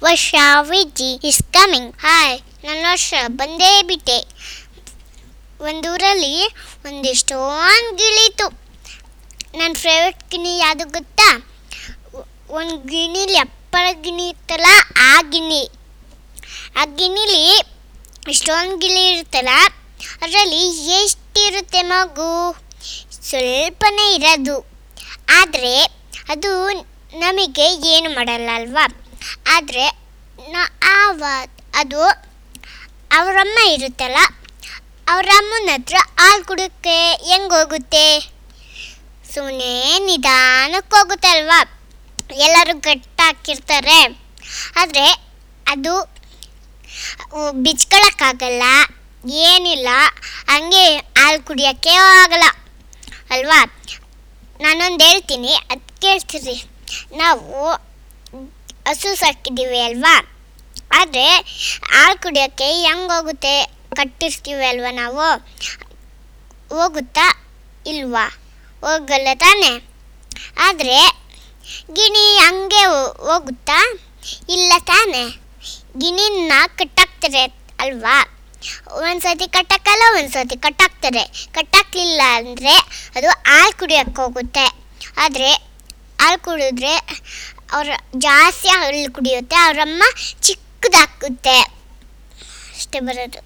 ವರ್ಷ Viji is coming hi ನನ್ನ ವರ್ಷ ಬಂದೇ ಬಿಟ್ಟೆ ಒಂದೂರಲ್ಲಿ ಒಂದಿಷ್ಟೊಂದು ಗಿಳಿತು ನನ್ನ ಫೇವ್ರೆಟ್ ಗಿಣಿ ಯಾವುದು ಗೊತ್ತಾ ಒಂದು ಗಿಣಿಲಿ ಅಪ್ಪಳ ಗಿಣಿ ಇರ್ತಲ್ಲ ಆ ಗಿಣಿ ಆ ಗಿಣಿಲಿ ಇಷ್ಟೊಂದು ಗಿಳಿ ಇರುತ್ತಲ್ಲ ಅದರಲ್ಲಿ ಎಷ್ಟಿರುತ್ತೆ ಮಗು ಸ್ವಲ್ಪನೇ ಇರೋದು ಆದರೆ ಅದು ನಮಗೆ ಏನು ಮಾಡಲ್ಲ ಅಲ್ವಾ ಆದರೆ ನಾ ಆವ ಅದು ಅವರಮ್ಮ ಇರುತ್ತಲ್ಲ ಅವ್ರ ಅಮ್ಮನ ಹತ್ರ ಹಾಲು ಕುಡಿಯೋಕ್ಕೆ ಹೆಂಗೆ ಹೋಗುತ್ತೆ ಸುಮ್ಮನೆ ನಿಧಾನಕ್ಕೆ ಹೋಗುತ್ತಲ್ವಾ ಎಲ್ಲರೂ ಗಟ್ಟಾಕಿರ್ತಾರೆ ಆದರೆ ಅದು ಬಿಚ್ಕೊಳಕ್ಕಾಗಲ್ಲ ಏನಿಲ್ಲ ಹಂಗೆ ಹಾಲು ಕುಡಿಯೋಕ್ಕೆ ಆಗಲ್ಲ ಅಲ್ವಾ ನಾನೊಂದು ಹೇಳ್ತೀನಿ ಅದು ಕೇಳ್ತೀರಿ ನಾವು ಹಸು ಸಾಕಿದ್ದೀವಿ ಅಲ್ವಾ ಆದರೆ ಹಾಲು ಕುಡಿಯೋಕ್ಕೆ ಹೆಂಗೆ ಹೋಗುತ್ತೆ ಕಟ್ಟಿರ್ತೀವಿ ಅಲ್ವಾ ನಾವು ಹೋಗುತ್ತಾ ಇಲ್ವಾ ಹೋಗಲ್ಲ ತಾನೆ ಆದರೆ ಗಿಣಿ ಹಂಗೆ ಹೋ- ಹೋಗುತ್ತಾ ಇಲ್ಲ ತಾನೆ ಗಿಣಿನ ಕಟ್ಟಾಕ್ತಾರೆ ಅಲ್ವಾ ಒಂದ್ಸತಿ ಕಟ್ಟಕ್ಕಲ್ಲ ಒಂದ್ಸತಿ ಕಟ್ಟಾಕ್ತಾರೆ ಕಟ್ಟಾಕ್ಲಿಲ್ಲ ಅಂದರೆ ಅದು ಹಾಲು ಕುಡಿಯೋಕ್ಕೆ ಹೋಗುತ್ತೆ ಆದರೆ ಹಾಲು ಕುಡಿದ್ರೆ ಅವ್ರ ಜಾಸ್ತಿ ಹಾಲು ಕುಡಿಯುತ್ತೆ ಅವರಮ್ಮ ಚಿಕ್ಕದಾಗುತ್ತೆ ಅಷ್ಟೇ ಬರೋದು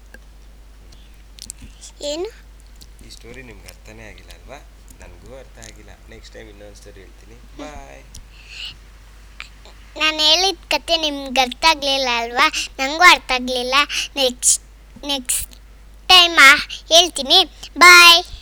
ಏನು ಈ ಸ್ಟೋರಿ ನಿಮ್ಗೆ ಅರ್ಥನೇ ಆಗಿಲ್ಲ ಅಲ್ವಾ ನನಗೂ ಅರ್ಥ ಆಗಿಲ್ಲ ನೆಕ್ಸ್ಟ್ ಟೈಮ್ ಇನ್ನೊಂದು ಸ್ಟೋರಿ ಹೇಳ್ತೀನಿ ಬಾಯ್ ನಾನು ಹೇಳಿದ ಕತೆ ನಿಮ್ಗೆ ಅರ್ಥ ಆಗಲಿಲ್ಲ ಅಲ್ವಾ ನನಗೂ ಅರ್ಥ ಆಗಲಿಲ್ಲ ನೆಕ್ಸ್ಟ್ ನೆಕ್ಸ್ಟ್ ಟೈಮ್ ಹೇಳ್ತೀನಿ ಬಾಯ್